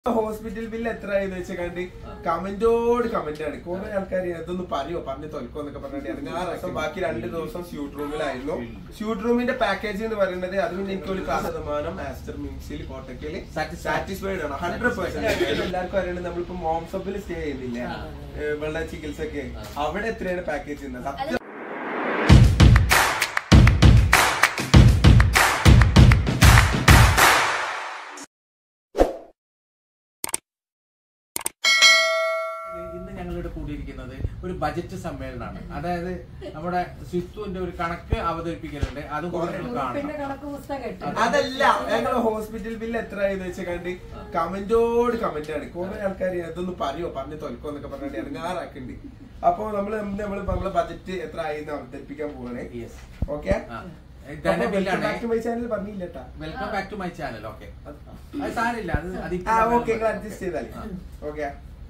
Hospital bill എത്രയായെന്ന് വെച്ചാൽ കണ്ട് കമന്റോട് comment ആണ് കുറെ ആൾക്കാർ അതൊന്ന് പറയോ പറഞ്ഞു തോൽക്കോ എന്നൊക്കെ പറഞ്ഞിട്ട് ഇറങ്ങാറ് ബാക്കി രണ്ട് ദിവസം സ്യൂട്ട് റൂമിലായിരുന്നു സ്യൂട്ട് റൂമിന്റെ പാക്കേജ് എന്ന് പറയുന്നത് അത് പിന്നെ എനിക്ക് ഒരു കാ- ശതമാനം ആസ്റ്റർ മിംസിൽ കോട്ടക്കല് സാറ്റിസ്ഫൈഡ് ആണ് ഹൺഡ്രഡ് പെർസെന്റ് എല്ലാവർക്കും അറിയണം നമ്മളിപ്പോ മോംസപ്പിൽ സ്റ്റേ ചെയ്യുന്നില്ലേ ഏഹ് വെള്ള ചികിത്സക്ക് അവിടെ എത്രയാണ് പാക്കേജ് ചെയ്യുന്നത് സത്യം ഇന്ന് ഞങ്ങളിവിടെ കൂടിയിരിക്കുന്നത് ഒരു ബജറ്റ് സമ്മേളനമാണ് അതായത് നമ്മുടെ സ്വിത്തുവിന്റെ ഒരു കണക്ക് അവതരിപ്പിക്കലുണ്ട് അതും കൂടെ നിങ്ങൾ പിന്നെ കാണണം കണക്ക് പുസ്തകം ഇട്ടു. അതല്ല ഞങ്ങൾ ഹോസ്പിറ്റൽ ബില്ല് എത്രയായെന്ന് വെച്ചാൽ കണ്ട് കമന്റോട് കമന്റ് ആണ് കുറെ ആൾക്കാർ അതൊന്ന് പറയോ പറഞ്ഞു തോൽക്കോ എന്നൊക്കെ പറഞ്ഞിട്ട് ഇറങ്ങാറാക്കുന്നുണ്ട് അപ്പൊ നമ്മള് നമ്മൾ നമ്മളെ ബജറ്റ് എത്ര ആയെന്ന് അവതരിപ്പിക്കാൻ പോവാണ് യെസ് ഓക്കെ ഇതാണ് ബില്ലാണ് മൈ ചാനൽ പറഞ്ഞില്ലട്ടാ welcome back to my channel okay അത് സാരില്ല അത് അത് ആ ഇപ്പൊ ഓക്കെ നിങ്ങൾ പറയാൻ അഡ്ജസ്റ്റ് ചെയ്താലേ ആ. ഓക്കെ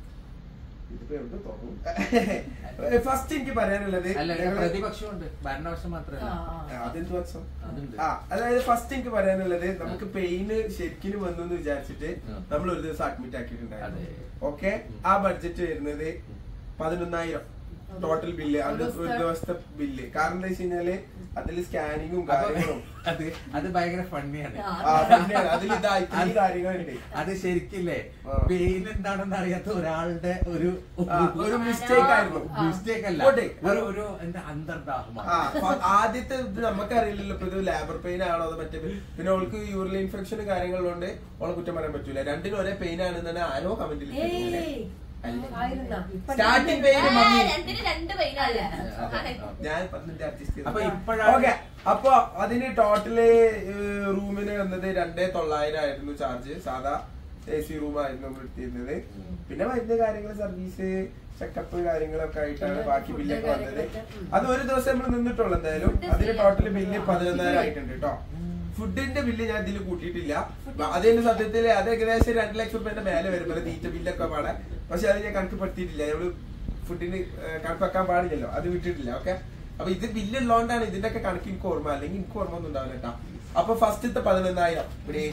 ഫസ്റ്റ് എനിക്ക് പറയാനുള്ളത് അല്ല ഞങ്ങള് പ്രതിപക്ഷമുണ്ട് ഭരണപക്ഷം ആ, മാത്രമല്ല ആ. അതെന്ത് പക്ഷം അതുണ്ട് ആ അതായത് ഫസ്റ്റ് എനിക്ക് പറയാനുള്ളത് നമുക്ക് പെയിന് ശരിക്കും വന്നു എന്ന് വിചാരിച്ചിട്ട് ആ. നമ്മൾ ഒരു ദിവസം അഡ്മിറ്റ് ആക്കിയിട്ടുണ്ടായിരുന്നു അതെ. ഓക്കെ ആ ബഡ്ജറ്റ് വരുന്നത് പതിനൊന്നായിരം ടോട്ടൽ ബില്ല് അത് ഒരു ദിവസത്തെ ബില്ല് കാരണം എന്താ വെച്ച് കഴിഞ്ഞാല് അതിൽ സ്കാനിങ്ങും അപ്പൊ കാര്യങ്ങളും അത് അത് ഭയങ്കര ഫണ്ണിയാണ് ആ. ആ, പിന്നെ അതിൽ ഇതാ ഇത്രയും കാര്യങ്ങളുണ്ട് അത് ശരിക്കില്ലേ ആ. പെയിൻ എന്താണെന്ന് അറിയാത്ത ഒരാളുടെ ഒരു ആ, ഒരു മിസ്റ്റേക്ക് ആയിരുന്നു മിസ്റ്റേക്ക് അല്ല പോട്ടെ. ഒരു ഒരു എന്താ അന്തർദാഹമാണ് ആ ഫ- ആദ്യത്തെ ഇത് നമുക്കറിയില്ലല്ലോ ഇപ്പൊ ഇത് ലേബർ പെയിൻ ആണോ അത് മറ്റേ pain. പിന്നെ അവൾക്ക് യൂറിൻ ഇൻഫെക്ഷനും കാര്യങ്ങളുണ്ട് അവളെ കുറ്റം പറയാൻ പറ്റൂല രണ്ടിനും ഒരേ പെയിൻ ആണെന്നാണ് ആരോ കമന്റിൽ ഏയ്, ആയിരുന്നാ? ഇപ്പൊ സ്റ്റാർട്ടിംഗ് പെയിൻ മമ്മി രണ്ടിന് രണ്ട് പെയിനല്ലേ ഞാൻ പറഞ്ഞിട്ട് അഡ്ജസ്റ്റ് അപ്പൊ ചെയ്തു ഇപ്പോഴാണ് ഓക്കെ അപ്പൊ അതിന് ടോട്ടല് റൂമിന് വന്നത് രണ്ടേ തൊള്ളായിരം ആയിരുന്നു ചാർജ് സാധാ എ സി റൂം ആയിരുന്നു നമ്മൾ എടുത്തിരുന്നത് പിന്നെ മരുന്ന് കാര്യങ്ങൾ സർവീസ് ചെക്കപ്പ് കാര്യങ്ങളൊക്കെ ആയിട്ടാണ് പിന്നെ ബാക്കി food ബില്ലൊക്കെ വന്നത് കാര്യങ്ങളൊക്കെ, ഉം. അത് ഒരു ദിവസം നമ്മൾ നിന്നിട്ടുള്ളൂ എന്തായാലും അതിന് ടോട്ടൽ ബില്ല് പതിനൊന്നായിരം ആയിട്ടുണ്ട് കേട്ടോ ഫുഡിന്റെ ബില്ല് ഞാൻ ഇതിൽ കൂട്ടിയിട്ടില്ല അതിന്റെ സത്യത്തിൽ അത് ഏകദേശം രണ്ട് ലക്ഷം റുപ്യന്റെ മേലെ വരും പോലെ തീറ്റ ബില്ലൊക്കെ പാടെ പക്ഷെ അത് ഞാൻ കണക്കുപ്പെടുത്തിയിട്ടില്ല നമ്മള് ഫുഡിന് കണക്ക് വെക്കാൻ പാടില്ലല്ലോ അത് വിട്ടിട്ടില്ല ഓക്കെ അപ്പൊ ഇത് ബില്ല് ഉള്ളതുകൊണ്ടാണ് ഇതിന്റെ ഒക്കെ കണക്ക് എനിക്ക് ഓർമ്മ അല്ലെങ്കിൽ എനിക്ക് ഓർമ്മ ഒന്നും ഉണ്ടാവില്ല കേട്ടോ അപ്പൊ ഫസ്റ്റത്തെ പതിനൊന്നായിരം ഇവിടെ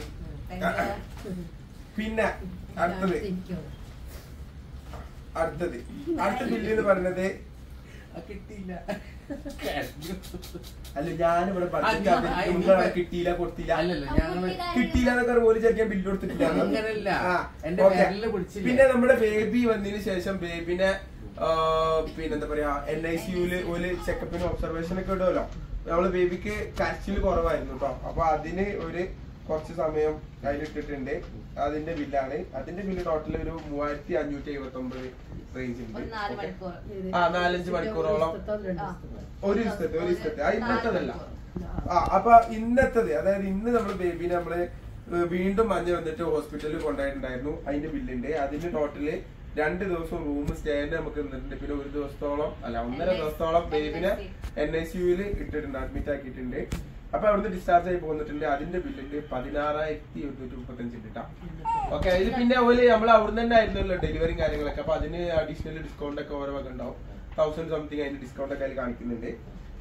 പിന്നെ അടുത്തത് ഇരിക്കും. അടുത്തത് അടുത്ത ബില്ല് എന്ന് പറയുന്നത് അത് കിട്ടിയില്ല അല്ല ഞാനിവിടെ ആ, ആ, നിങ്ങളവിടെ ഇനി- കിട്ടിയില്ല കൊടുത്തില്ല അല്ലല്ല ഞങ്ങള് കിട്ടിയില്ല എന്നൊക്കെ പോലും ചെറിയ ബില്ല് കൊടുത്തിട്ടില്ല അങ്ങനല്ല. ആ, എന്റെ okay. വിരലില് പിടിച്ചില്ല. പിന്നെ നമ്മുടെ ബേബി വന്നതിന് ശേഷം ബേബിനെ പിന്നെന്താ പറയാ എൻ ഐ സിയുല് ഒരു ചെക്കപ്പിന് ഒബ്സർവേഷൻ ഒക്കെ ഇടുമല്ലോ നമ്മള് ബേബിക്ക് കരച്ചില് കുറവായിരുന്നു കേട്ടോ അപ്പൊ അതിന് ഒരു കുറച്ച് സമയം അതിലിട്ടിട്ടുണ്ട് അതിന്റെ ബില്ലാണ് അതിന്റെ ബില്ല് ടോട്ടൽ ഒരു മൂവായിരത്തി അഞ്ഞൂറ്റി എഴുപത്തി ഒമ്പത് റേഞ്ച് ഉണ്ട് ഒരു നാല് Okay. മണിക്കൂർ ഇത് ആ, നാലഞ്ച് മണിക്കൂറോളം. ഒരു ദിവസത്തെ, രണ്ട് ദിവസത്തെ. ഒരു ദിവസത്തെ ഒരു ദിവസത്തെ ആ ഇന്നത്തതല്ല ആ. ആ അപ്പൊ ഇന്നത്തത് അതായത് ഇന്ന് നമ്മള് ബേബിനെ നമ്മള് ഏഹ് വീണ്ടും മഞ്ഞ വന്നിട്ട് ഹോസ്പിറ്റലിൽ കൊണ്ടുപോയിട്ടുണ്ടായിരുന്നു അതിന്റെ ബില്ലുണ്ട് അതിന് ടോട്ടല് രണ്ട് ദിവസം റൂം സ്റ്റേന്റെ നമുക്ക് നിന്നിട്ടുണ്ട് പിന്നെ ഒരു ദിവസത്തോളം അല്ല ഒന്നര NIC ദിവസത്തോളം ബേബിനെ എൻ ഐ സിയുല് ഇട്ടിട്ടുണ്ട് അഡ്മിറ്റ് ആക്കിയിട്ടുണ്ട് അപ്പൊ അവിടുന്ന് ഡിസ്ചാർജ് ആയി പോന്നിട്ടുണ്ട് അതിന്റെ ബില്ലുണ്ട് പതിനാറായിരത്തി ഒരുന്നൂറ്റി മുപ്പത്തഞ്ച് കേട്ടോ ഓക്കെ അതിൽ പിന്നെ ഓല് നമ്മൾ അവിടുന്ന് തന്നെ ആയിരുന്നല്ലോ ഡെലിവറിയും കാര്യങ്ങളൊക്കെ അപ്പൊ അതിന് അഡീഷണൽ ഡിസ്കൗണ്ട് ഒക്കെ ഓരോ വക ഉണ്ടാവും തൗസൻഡ് സംതിങ് അതിന്റെ ഡിസ്കൗണ്ട് ഒക്കെ അതിൽ കാണിക്കുന്നുണ്ട്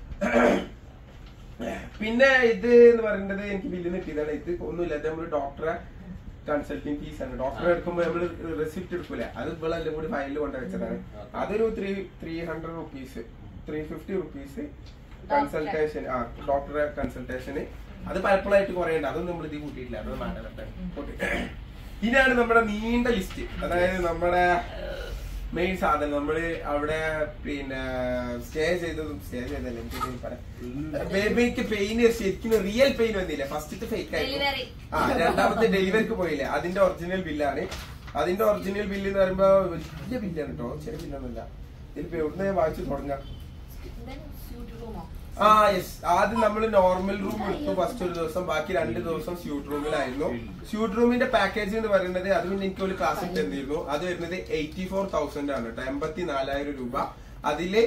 പിന്നെ ഇത് എന്ന് പറയുന്നത് എനിക്ക് ബില്ലിന് കിട്ടിയതാണ് ഇത് ഒന്നുമില്ല അത് നമ്മൾ ഡോക്ടറെ കൺസൾട്ടിങ് ഫീസ് ആണ് ഡോക്ടറെ എടുക്കുമ്പോൾ നമ്മൾ റെസിപ്റ്റ് എടുക്കൂല അത് ഇവളെല്ലാം കൂടി ഫയലിൽ കൊണ്ട് വെച്ചതാണ് അതൊരു three three hundred rupees three fifty rupees consultation ആ ഡോക്ടറെ കൺസൾട്ടേഷന് അത് പലപ്പോഴായിട്ട് കുറെ ഉണ്ട് അതൊന്നും നമ്മൾ ഇത് കൂട്ടിയിട്ടില്ല അതൊന്നും വേണ്ട ഇനിയാണ് നമ്മുടെ നീണ്ട ലിസ്റ്റ് അതായത് നമ്മുടെ മെയിൻ സാധനം നമ്മള് അവിടെ പിന്നെ സ്റ്റേ ചെയ്തതും സ്റ്റേ ചെയ്തല്ലേ എനിക്ക് ഇതിന് പറയാം ബേബിക്ക് പെയിൻ ശരിക്കും റിയൽ പെയിൻ വന്നില്ല ഫസ്റ്റത്തെ ഫേക്ക് ആയിരുന്നു ഡെലിവറി ആ രണ്ടാമത്തെ ഡെലിവറിക്ക് പോയില്ലേ അതിന്റെ ഒറിജിനൽ ബില്ലാണ് അതിന്റെ ഒറിജിനൽ ബില്ല് എന്ന് പറയുമ്പോ വലിയ ബില്ലാണ് കേട്ടോ ചെറിയ ബില്ലൊന്നുമില്ല ഇതിലിപ്പോ എവിടുന്ന് വായിച്ചു തുടങ്ങാം സ്യൂട്ട് റൂമോ ആ യെസ് ആദ്യം നമ്മൾ നോർമൽ റൂം എടുത്തു ഫസ്റ്റ് ഒരു ദിവസം ബാക്കി രണ്ട് ദിവസം സ്യൂട്ട് റൂമിലായിരുന്നു സ്യൂട്ട് റൂമിന്റെ പാക്കേജ് എന്ന് പറയുന്നത് അത് പിന്നെ എനിക്ക് ഒരു ക്ലാസ് തന്നിരുന്നു അത് വരുന്നത് എയ്റ്റി ഫോർ തൗസൻഡ് ആണ് കേട്ടോ എൺപത്തി നാലായിരം രൂപ അതില്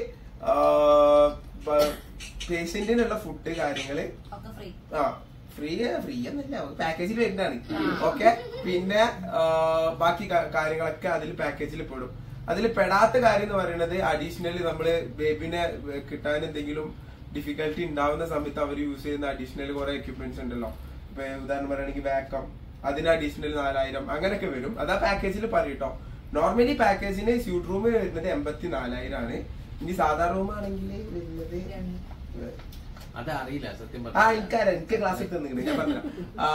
പേഷ്യന്റിനുള്ള ഫുഡ് കാര്യങ്ങള് ഒക്കെ ഫ്രീ ആ ഫ്രീ ഫ്രീ എന്നല്ല പാക്കേജിൽ വരുന്നതാണ് ഓക്കെ പിന്നെ ആ, ബാക്കി കാ- കാര്യങ്ങളൊക്കെ അതിൽ പാക്കേജിൽ പെടും അതിൽ പെടാത്ത കാര്യം എന്ന് പറയുന്നത് അഡീഷണലി നമ്മള് ബേബിനെ കിട്ടാൻ എന്തെങ്കിലും ഡിഫിക്കൽട്ടി ഉണ്ടാവുന്ന സമയത്ത് അവർ യൂസ് ചെയ്യുന്ന അഡീഷണൽ കുറെ എക്യുപ്മെന്റ്സ് ഉണ്ടല്ലോ ഇപ്പൊ ഉദാഹരണം പറയുകയാണെങ്കിൽ വാക്കം അതിന് അഡീഷണൽ നാലായിരം അങ്ങനെയൊക്കെ വരും അതാ പാക്കേജിൽ പറയൂട്ടോ നോർമലി പാക്കേജിന് സ്യൂട്ട് റൂം വരുന്നത് എൺപത്തി നാലായിരം ആണ് ഇനി സാധാ റൂം ആണെങ്കിൽ വരുന്നത് അത് അറിയില്ല സത്യം ആ പറഞ്ഞാൽ എനിക്കറിയാം എനിക്ക് ക്ലാസ്സിൽ തന്നിട്ടുണ്ട് ഞാൻ പറഞ്ഞ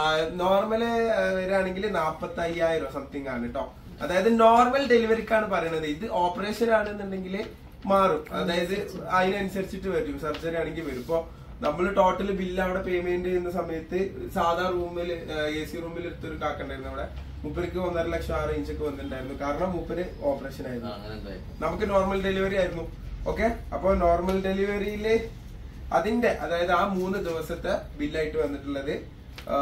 നോർമല് വരികയാണെങ്കിൽ നാപ്പത്തി അയ്യായിരം സംതിങ് ആണ് കേട്ടോ അതായത് നോർമൽ ഡെലിവറിക്കാണ് പറയണത് ഇത് ഓപ്പറേഷൻ ആണെന്നുണ്ടെങ്കിൽ മാറും അതായത് അതിനനുസരിച്ചിട്ട് വരും സർജറി ആണെങ്കിൽ വരും ഇപ്പൊ നമ്മൾ ടോട്ടൽ ബില്ല് അവിടെ പേയ്മെന്റ് ചെയ്യുന്ന സമയത്ത് സാധാ റൂമിൽ എ സി റൂമിൽ എടുത്തൊരു കാക്കണ്ടായിരുന്നു അവിടെ മൂപ്പർക്ക് ഒന്നര ലക്ഷം ആ റേഞ്ച് ഒക്കെ വന്നിട്ടുണ്ടായിരുന്നു കാരണം മൂപ്പര് ഓപ്പറേഷൻ ആ, ആയിരുന്നു അങ്ങനെ എന്തായാലും നമുക്ക് നോർമൽ ഡെലിവറി ആയിരുന്നു ഓക്കെ അപ്പൊ നോർമൽ ഡെലിവറിയില് അതിന്റെ അതായത് ആ മൂന്ന് ദിവസത്തെ ബില്ലായിട്ട് വന്നിട്ടുള്ളത് ആ,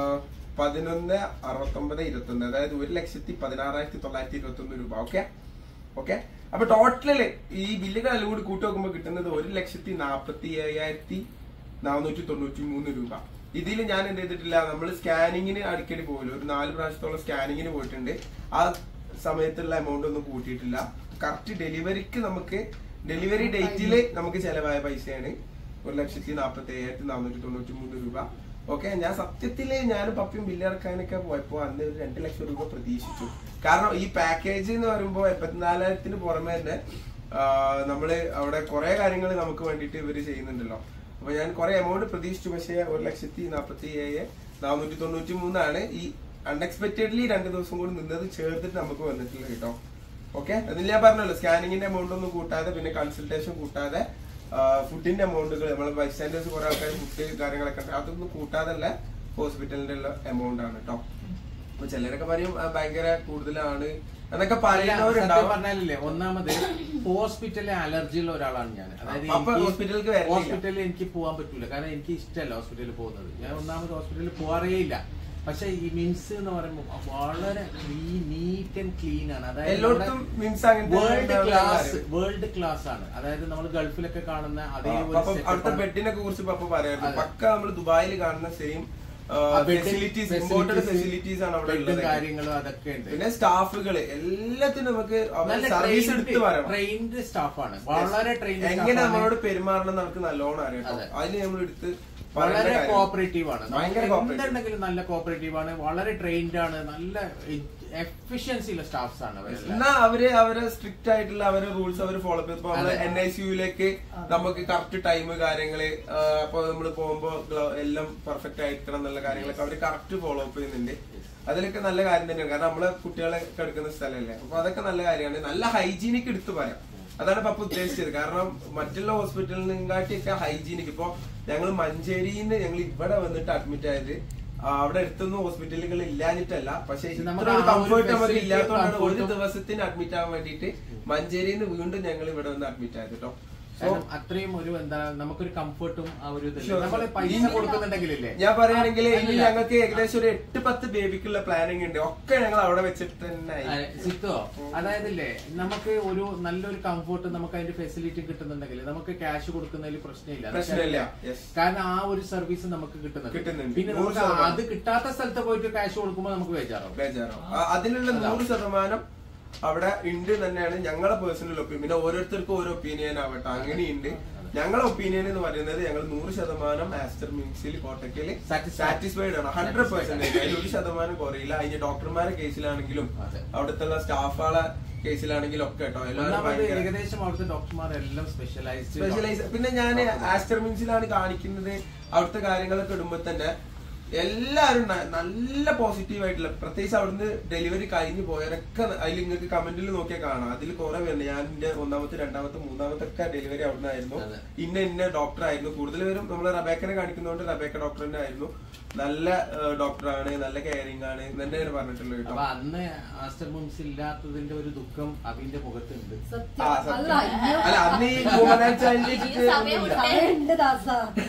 പതിനൊന്ന് അറുപത്തൊമ്പത് ഇരുപത്തൊന്ന് അതായത് ഒരു ലക്ഷത്തി പതിനാറായിരത്തി തൊള്ളായിരത്തി ഇരുപത്തി ഒന്ന് രൂപ ഓക്കെ ഓക്കെ അപ്പൊ ടോട്ടല് ഈ ബില്ലുകളെല്ലാം കൂടി കൂട്ടി നോക്കുമ്പോൾ കിട്ടുന്നത് ഒരു ലക്ഷത്തി നാപ്പത്തി അയ്യായിരത്തി നാനൂറ്റി തൊണ്ണൂറ്റി മൂന്ന് രൂപ ഇതിൽ ഞാൻ എന്ത് ചെയ്തിട്ടില്ല നമ്മൾ സ്കാനിങ്ങിന് അടിക്കടി പോകില്ല ഒരു നാല് പ്രാവശ്യത്തോളം സ്കാനിങ്ങിന് പോയിട്ടുണ്ട് ആ സമയത്തുള്ള എമൗണ്ട് ഒന്നും കൂട്ടിയിട്ടില്ല കറക്റ്റ് ഡെലിവറിക്ക് നമുക്ക് ഡെലിവറി ഡേറ്റില് നമുക്ക് ചെലവായ പൈസയാണ് ഒരു ലക്ഷത്തി നാപ്പത്തി അയ്യായിരത്തി നാനൂറ്റി തൊണ്ണൂറ്റി മൂന്ന് രൂപ ഓക്കെ ഞാൻ സത്യത്തില് ഞാൻ പപ്പിയും ബില്ലടക്കാനൊക്കെ പോയപ്പോ അന്ന് ഒരു രണ്ട് ലക്ഷം രൂപ പ്രതീക്ഷിച്ചു കാരണം ഈ പാക്കേജ് എന്ന് പറയുമ്പോൾ എൺപത്തിനാലായിരത്തിന് പുറമെ തന്നെ ആ, നമ്മള് അവിടെ കുറെ കാര്യങ്ങൾ നമുക്ക് വേണ്ടിയിട്ട് ഇവര് ചെയ്യുന്നുണ്ടല്ലോ അപ്പൊ ഞാൻ കുറെ എമൗണ്ട് പ്രതീക്ഷിച്ചു പക്ഷേ ഒരു ലക്ഷത്തി നാപ്പത്തി ഏഴ് നാനൂറ്റി തൊണ്ണൂറ്റി മൂന്നാണ് ഈ അൺഎക്സ്പെക്ടഡ്ലി രണ്ട് ദിവസം കൂടി നിന്നത് ചേർത്തിട്ട് നമുക്ക് വന്നിട്ടുള്ളത് കേട്ടോ ഓക്കെ അതിൽ ഞാൻ പറഞ്ഞല്ലോ സ്കാനിങ്ങിന്റെ എമൗണ്ട് ഒന്നും കൂട്ടാതെ പിന്നെ കൺസൾട്ടേഷൻ കൂട്ടാതെ ഫുഡിന്റെ എമൗണ്ടുകൾ നമ്മളെ ബൈസ്റ്റാൻഡേഴ്സ് കുറെ ആൾക്കാർ ഫുഡ് കാര്യങ്ങളൊക്കെ ഉണ്ട് അതൊന്നും കൂട്ടാതല്ല ഹോസ്പിറ്റലിന്റെ ഉള്ള എമൗണ്ട് ആണ് കേട്ടോ അപ്പൊ ചിലരൊക്കെ പറയും ആ, ഭയങ്കര കൂടുതലാണ് എന്നൊക്കെ സത്യം പറയുന്നവരുണ്ടാവും പറഞ്ഞാലില്ലേ ഒന്നാമത് ഹോസ്പിറ്റലിലെ അലർജിയുള്ള ഒരാളാണ് ഞാൻ അതായത് അപ്പൊ എനിക്ക് ഹോസ്പിറ്റലിലേക്ക് വരലില്ല. ഹോസ്പിറ്റലിൽ എനിക്ക് പോകാൻ പറ്റൂല കാരണം എനിക്ക് ഇഷ്ടമല്ല ഹോസ്പിറ്റലിൽ പോകുന്നത് ഞാൻ ഒന്നാമത് ഹോസ്പിറ്റലിൽ പോകാറേ ഇല്ല പക്ഷെ ഈ മിംസ് എന്ന് പറയുമ്പോൾ വളരെ നീറ്റ് ആൻഡ് ക്ലീൻ ആണ് അതായത് എല്ലായിടത്തും മിംസ് അങ്ങനത്തെ വേൾഡ് ഉണ്ടാവുന്ന ക്ലാസ് കാര്യം. വേൾഡ് ക്ലാസ് ആണ് അതായത് നമ്മൾ ഗൾഫിലൊക്കെ കാണുന്ന അതേ ആ, ഒരു അപ്പൊ setup അവിടുത്തെ ആണ്. ബെഡിനെ കുറിച്ച് പപ്പ പറയായിരുന്നു അതെ. പക്ക നമ്മൾ ദുബായിൽ കാണുന്ന സെയിം ആ bed facilities facilities, important facilities ആണ് അവിടെ bed ഉള്ളത് കാര്യങ്ങളും അതൊക്കെ ഉണ്ട് പിന്നെ സ്റ്റാഫുകള് എല്ലാത്തിനും നമുക്ക് നല്ല സർവീസ് എടുത്ത് പറയണം ട്രെയിൻഡ് സ്റ്റാഫാണ് വളരെ ട്രെയിൻഡ് എങ്ങനെ നമ്മളോട് പെരുമാറണം നമുക്ക് നല്ലോണം അറിയാം കേട്ടോ. അതെ. അതിന് നമ്മൾ എടുത്ത് പറയേണ്ട വളരെ കാര്യം. കോപ്പറേറ്റീവ് ആണ് ഭയങ്കര നമുക്ക് cooperative. എന്തുണ്ടെങ്കിലും നല്ല കോപ്പറേറ്റീവ് ആണ് വളരെ ട്രെയിൻഡ് ആണ് നല്ല എഫിഷ്യൻസി ഉള്ള സ്റ്റാഫ്സ് ആണ് അവരെല്ലാം എന്നാ അവര് അവരെ സ്ട്രിക്റ്റ് ആയിട്ടുള്ള അവരെ റൂൾസ് അവർ ഫോളോ ചെയ്ത് ഇപ്പൊ നമ്മള് അതെ. എൻ ഐ സിയുലേക്ക് നമുക്ക് കറക്റ്റ് ടൈം കാര്യങ്ങള് ആ, അപ്പൊ നമ്മൾ പോകുമ്പോ ഗ്ലോ- എല്ലാം പെർഫെക്റ്റ് ആയിരിക്കണം എന്നുള്ള കാര്യങ്ങളൊക്കെ അവര് കറക്റ്റ് ഫോളോ അപ്പ് ചെയ്യുന്നുണ്ട് അതിലൊക്കെ നല്ല കാര്യം തന്നെയാണ് കാരണം നമ്മളെ കുട്ടികളെ എടുക്കുന്ന സ്ഥലമല്ലേ അപ്പൊ അതൊക്കെ നല്ല കാര്യമാണ് നല്ല ഹൈജീനിക്ക് എടുത്തു പറയാം അതാണ് പപ്പ ഉദ്ദേശിച്ചത് കാരണം മറ്റുള്ള ഹോസ്പിറ്റലിൽ നിന്നാട്ടിയൊക്കെ ഹൈജീനിക്ക് ഇപ്പൊ ഞങ്ങൾ മഞ്ചേരിന്ന് ഞങ്ങൾ ഇവിടെ വന്നിട്ട് അഡ്മിറ്റ് ആയത് ആ, അവിടെ അടുത്തൊന്നും ഹോസ്പിറ്റലുകൾ ഇല്ലാഞ്ഞിട്ടല്ല പക്ഷെ പക്ഷെ ഇത്ര നമുക്ക് ഒരു ആ ഒരു കംഫർട്ട് നമുക്ക് facility, ഇല്ലാത്തതുകൊണ്ടാണ് ഒരു comfort ഉം- ദിവസത്തിന് അഡ്മിറ്റ് ആവാൻ വേണ്ടിയിട്ട് മഞ്ചേരിയിൽ നിന്ന് വീണ്ടും ഞങ്ങൾ ഇവിടെ വന്ന് അഡ്മിറ്റ് ആയത് കേട്ടോ സോ കാരണം അത്രയും ഒരു എന്താ നമുക്കൊരു കംഫർട്ടും ആ ഒരു Sure, നമ്മൾ sure. പൈസ ഇനി- കൊടുക്കുന്നുണ്ടെങ്കിലില്ലേ ഞാൻ പറയുകയാണെങ്കിൽ ഇനി അല്ലല്ല. ഞങ്ങൾക്ക് ഏകദേശം ഒരു എട്ട് പത്ത് ബേബിക്കുള്ള പ്ലാനിങ് ഉണ്ട് ഒക്കെ ഞങ്ങൾ അവിടെ വെച്ചിട്ട് തന്നെ ആ, സിത്തോ അതായതില്ലേ നമുക്ക് ഒരു നല്ലൊരു കംഫോർട്ട് നമുക്ക് അതിന്റെ ഫെസിലിറ്റി കിട്ടുന്നുണ്ടെങ്കിൽ നമുക്ക് ക്യാഷ് കൊടുക്കുന്നതിൽ പ്രശ്നമില്ല പ്രശ്നമില്ല Yes. കാരണം ആ ഒരു സർവീസ് നമുക്ക് കിട്ടുന്നുണ്ട് കിട്ടുന്നുണ്ട്. പിന്നെ നൂറ് നമുക്ക് ശതമാനം. അത് കിട്ടാത്ത സ്ഥലത്ത് പോയിട്ട് ക്യാഷ് കൊടുക്കുമ്പോൾ നമുക്ക് ബേജാറാവും ബേജാറോ ആ, അതിനുള്ള നൂറ് ശതമാനം അവിടെ ഉണ്ട് തന്നെയാണ് ഞങ്ങളെ പേഴ്സണൽ ഒപ്പീനിയൻ പിന്നെ ഓരോരുത്തർക്കും ഓരോ ഒപ്പീനിയൻ ആവട്ടെ അങ്ങനെയുണ്ട് ഞങ്ങളെ ഒപ്പീനിയൻ എന്ന് പറയുന്നത് ഞങ്ങൾ നൂറ് ശതമാനം ആസ്റ്റർ മിംസിൽ കോട്ടക്കല് Satisfied. സാറ്റിസ്ഫൈഡ് ആണ് ഹൺഡ്രഡ് Satisfied. പെർസെന്റേജ് അതിൽ ഒരു ശതമാനം കുറയില്ല അതിന്റെ ഡോക്ടർമാരുടെ കേസിലാണെങ്കിലും അതെ. അവിടുത്തെ സ്റ്റാഫുകളെ കേസിലാണെങ്കിലും ഒക്കെ കേട്ടോ എല്ലാവരും ഒന്നാമത് ഭയങ്കര ഏകദേശം അവിടുത്തെ ഡോക്ടർമാരെല്ലാം സ്പെഷ്യലൈസ്ഡ് സ്പെഷ്യലൈസ് പിന്നെ ഞാൻ ആസ്റ്റർ മിംസിലാണ് കാണിക്കുന്നത് അവിടുത്തെ കാര്യങ്ങളൊക്കെ ഇടുമ്പോ തന്നെ എല്ലാവരും ന- നല്ല പോസിറ്റീവ് ആയിട്ടുള്ള പ്രത്യേകിച്ച് അവിടുന്ന് ഡെലിവറി കഴിഞ്ഞു പോയവരൊക്കെ അതിൽ നിങ്ങൾക്ക് കമന്റിൽ നോക്കിയാൽ കാണാം അതിൽ കുറെ പേരുണ്ട് ഞാൻ എന്റെ ഒന്നാമത്തെ രണ്ടാമത്തെ മൂന്നാമത്തെ ഒക്കെ ഡെലിവറി അവിടുന്ന് ആയിരുന്നു അതെ. ഇന്ന ഇന്ന ഡോക്ടർ ആയിരുന്നു കൂടുതൽ പേരും നമ്മൾ റബേക്കനെ കാണിക്കുന്നതുകൊണ്ട് റബേക്ക ഡോക്ടർ തന്നെ ആയിരുന്നു നല്ല ഡോക്ടറാണ് നല്ല കെയറിംഗ് ആണ് എന്ന് തന്നെയാണ് പറഞ്ഞിട്ടുള്ളത് കേട്ടോ അപ്പൊ അന്ന് ആസ്റ്റർ മുംസ് ഇല്ലാത്തതിന്റെ ഒരു ദുഃഖം അതിന്റെ മുഖത്തുണ്ട് ആ, സത്യം സത്യം. അല്ല അയ്യോ അല്ല അന്ന് ഈ woman and child ഈ ലേക്ക് സമയം ഒന്നുമില്ല. സമയമുണ്ട് ദാസ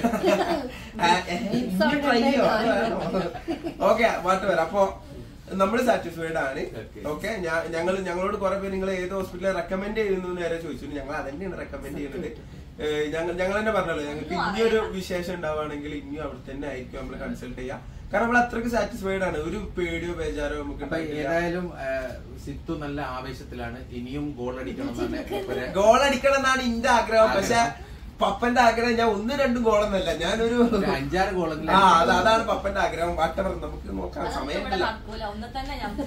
ഓക്കെ മാറ്റം വരാം അപ്പൊ നമ്മൾ സാറ്റിസ്ഫൈഡ് ആണ് Okay. ഓക്കെ ഞങ്ങൾ ഞങ്ങളോട് കുറെ പേര് നിങ്ങൾ ഏത് ഹോസ്പിറ്റലിൽ റെക്കമെൻഡ് ചെയ്യുന്നു എന്ന് വരെ ചോദിച്ചു ഞങ്ങൾ അതന്നെയാണ് റെക്കമെൻഡ് ചെയ്യുന്നത് ഏഹ് ഞങ്ങൾ ഞങ്ങൾ തന്നെ പറഞ്ഞല്ലോ ഞങ്ങൾക്ക് ഇനിയൊരു വിശേഷം ഉണ്ടാവുകയാണെങ്കിൽ ഇനിയും അവിടെ തന്നെ ആയിരിക്കും നമ്മൾ കൺസൾട്ട് ചെയ്യാം കാരണം നമ്മൾ അത്രയ്ക്ക് സാറ്റിസ്ഫൈഡ് ആണ് ഒരു പേടിയോ ബേജാറോ നമുക്ക് അപ്പൊ ഉണ്ടായിട്ടില്ല. ഏതായാലും ആ, സിത്തു നല്ല ആവേശത്തിലാണ് ഇനിയും ഗോൾ അടിക്കണം എന്നാണ് മൂപ്പരെ ഗോൾ അടിക്കണം എന്നാണ് എന്റെ ആഗ്രഹം പക്ഷെ പപ്പന്റെ ആഗ്രഹം ഞാൻ ഒന്നും രണ്ടും ഗോളൊന്നല്ല ഞാനൊരു ഒരു അഞ്ചാറ് ഗോളെങ്കിലും ആ അത് അതാണ് പപ്പന്റെ ആഗ്രഹം വാട്ടവർ നമുക്ക് നോക്കാം അതൊന്നും ഇവിടെ സമയമില്ല നടക്കൂല ഒന്ന് തന്നെ ഞാൻ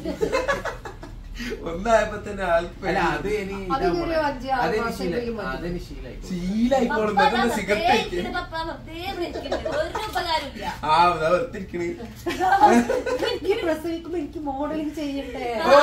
ഒന്നായപ്പോ തന്നെ ആൾക്ക് അല്ല അത് ഇനി ഇതാ അതിനൊരു മോളെ. അഞ്ച് ആറ് അതെനി മാസം ശീല- കഴിയുമ്പോ അതെനി ശീലായി ശീലായിക്കോളും പപ്പ എന്നിട്ട് ദാ സിഗരറ്റ് വെറുതെ കഴിക്കും ഇരിക്കണ് പപ്പ, വെറുതെ ഇരിക്കണ്. ഒരു ഉപകാരമില്ല ആ ഇതാ വെറുത്തിരിക്കണ് എനിക്ക് പ്രസവിക്കുമ്പോ എനിക്ക് മോഡലിംഗ് ചെയ്യണ്ടേ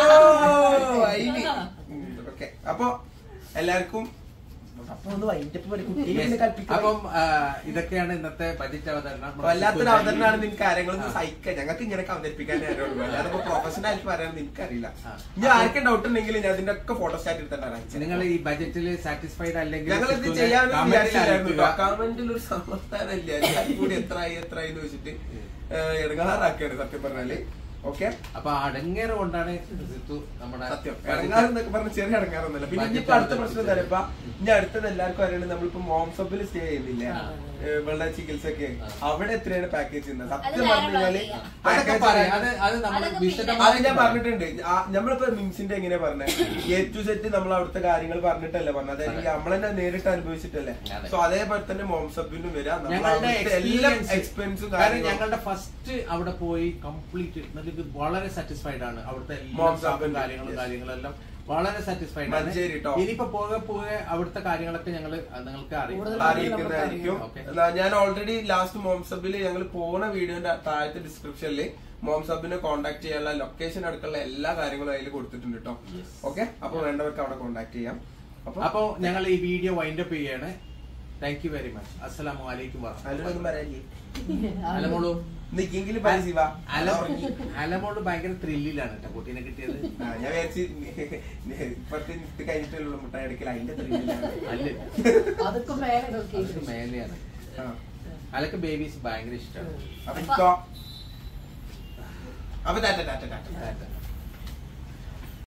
ഓ അയിന് ഓക്കെ അപ്പൊ എല്ലാവർക്കും അപ്പൊ ഒന്ന് വൈകിട്ടപ്പ് വരെ കുട്ടികളെ ഒന്ന് കൽപ്പിക്കാം അപ്പം ആ, ഇതൊക്കെയാണ് ഇന്നത്തെ ബജറ്റ് അവതരണം വല്ലാത്തൊരു അവതരണമാണ് നിനക്ക് കാര്യങ്ങളൊന്നും സഹിക്കുക ഞങ്ങൾക്ക് ഇങ്ങനെ അവതരിപ്പിക്കാനേ അറിയുള്ളൂ അല്ലാതെ പ്രൊഫഷണൽ ആയിട്ട് പറയാൻ എനിക്കറിയില്ല ആ. ഞാൻ ആർക്കും ഡൗട്ട് ഉണ്ടെങ്കിൽ ഞാൻ അതിന്റെ ഒക്കെ ഫോട്ടോസ്റ്റാറ്റ് എടുത്തിട്ടാണ് നിങ്ങൾ ഈ ബജറ്റിൽ സാറ്റിസ്ഫൈഡ് അല്ലെങ്കിൽ ഞങ്ങൾ ഇത് സിത്തുവിനെ ചെയ്യാനും comment ൽ അറിയിക്കുക. കമന്റിൽ ഒരു സമാധാനമില്ല ഞാൻ കൂടി എത്രയായി എത്രയായി എന്ന് വെച്ചിട്ട് ഇടങ്ങാറാക്കാണ് സത്യം പറഞ്ഞാല് ഓക്കെ അപ്പൊ അടങ്ങേറ് കൊണ്ടാണ് സിത്തു നമ്മുടെ സത്യം ഇടങ്ങാറെന്നൊക്കെ പറഞ്ഞ ചെറിയ ഇടങ്ങാറൊന്നുമല്ല പിന്നെ ഇനിയിപ്പോ അടുത്ത പ്രശ്നം എന്താ പറയുക ഇനി അടുത്തത് എല്ലാവർക്കും അറിയണം നമ്മളിപ്പോ മോംസപ്പിൽ സ്റ്റേ ചെയ്യുന്നില്ലേ ആ. വെള്ള ചികിത്സക്ക് ആ. അവിടെ എത്രയാണ് പാക്കേജ് ചെയ്യുന്നത് അത് സത്യം വേറെ പറഞ്ഞു കഴിഞ്ഞാല് പറയാം. അതൊക്കെ package പറയാം അത് അത് നമ്മൾ അതൊക്കെ അത് വിശദമായി ഞാൻ പറഞ്ഞിട്ടുണ്ട് ആ, നമ്മളിപ്പോ മിംസിന്റെ എങ്ങനെയാ പറഞ്ഞത് എ ടു സെറ്റ് നമ്മൾ അവിടുത്തെ കാര്യങ്ങൾ പറഞ്ഞിട്ടല്ലേ പറഞ്ഞത് അതായത് നമ്മൾ തന്നെ നേരിട്ട് അനുഭവിച്ചിട്ടല്ലേ അതെ. സോ അതേപോലെ തന്നെ മോംസപ്പിനും വരാം നമ്മൾ ഞങ്ങളുടെ അവിടുത്തെ എല്ലാ എക്സ്പീരിയൻസ് എക്സ്പെൻസും കാരണം കാര്യങ്ങളും ഞങ്ങളുടെ ഫസ്റ്റ് അവിടെ പോയി കംപ്ലീറ്റ് നല്ല വളരെ സാറ്റിസ്ഫൈഡ് ആണ് അവിടുത്തെ എല്ലാ Moms staff ഉം and കാര്യങ്ങളും yes. കാര്യങ്ങളും എല്ലാം വളരെ സാറ്റിസ്ഫൈഡ് ആണ് മഞ്ചേരി ട്ടോ. ഇനിയിപ്പോ പോകെ പോകെ അവിടുത്തെ കാര്യങ്ങളൊക്കെ ഞങ്ങൾ നിങ്ങൾക്ക് കൂടുതൽ അറിയാം അറിയിക്കുന്നതായിരിക്കും ഓക്കെ. എന്നാ ഞാൻ ഓൾറെഡി ലാസ്റ്റ് മോംസബിൽ ഞങ്ങൾ പോണ വീഡിയോന്റെ താഴത്തെ ഡിസ്ക്രിപ്ഷനിൽ മോംസബിനെ കോൺടാക്ട് ചെയ്യാനുള്ള ലൊക്കേഷൻ അടക്കമുള്ള എല്ലാ കാര്യങ്ങളും അതിൽ കൊടുത്തിട്ടുണ്ട് കേട്ടോ Yes. ഓക്കെ അപ്പൊ വേണ്ടവർക്ക് അവിടെ കോൺടാക്ട് ചെയ്യാം അപ്പൊ അപ്പോ ഞങ്ങൾ ഈ വീഡിയോ വൈൻഡപ്പ് ചെയ്യാണ് താങ്ക് യു വെരി മച്ച് അസ്സലാമു അലൈക്കും അതിലൊന്നും പറയാനില്ലേ അലമോളു നിക്കെങ്കിലും പരിശീവ അലമോള് ഭയങ്കര ത്രില്ലിലാണ് കേട്ടോ കുട്ടീനെ കിട്ടിയത് ഞാൻ വിചാരിച്ച് ഇപ്പത്തെ ഇത് കഴിഞ്ഞിട്ടുള്ള മുട്ടായി എടുക്കൽ അതിന്റെ ത്രില്ലിലാണ് അല്ല അതൊക്കെ മേലെ അതൊക്കെ നോക്കി മേലെയാണ് ആ. അലക്ക് ബേബീസ് ഭയങ്കര ഇഷ്ടമാണ് അപ്പൊ ഇപ്പൊ- അപ്പൊ ടാറ്റ ടാറ്റ ടാറ്റ ടാറ്റ.